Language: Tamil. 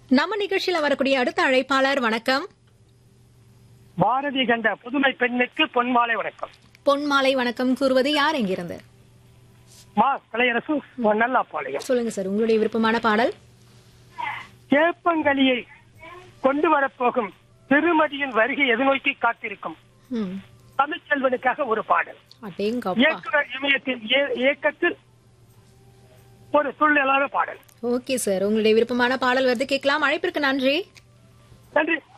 நம்ம நிகழ்ச்சியில வரக்கூடிய அடுத்த அழைப்பாளர் வணக்கம் பாரதி கண்ட புதுமை பெண்ணுக்கு பொன்மாலை வணக்கம் பொன்மாலை வணக்கம் கூறுவது யார் எங்கிருந்து மா கலையரசு நல்லாப்பாளையம் சொல்லுங்க சார் உங்களுடைய விருப்பமான பாடல் கேப்பங்களியை கொண்டு வரப்போகும் திருமதியின் வருகை எதிர்நோக்கி காத்திருக்கும் ம். தமிழ்ச்செல்வனுக்காக ஒரு பாடல் அடேங்கப்பா இயக்குனர் இமயத்தின் இய- இயக்கத்தில் ஒரு துள்ளலான பாடல் ஓகே சார் உங்களுடைய விருப்பமான பாடல் வருது கேட்கலாம் அழைப்பிற்கு நன்றி நன்றி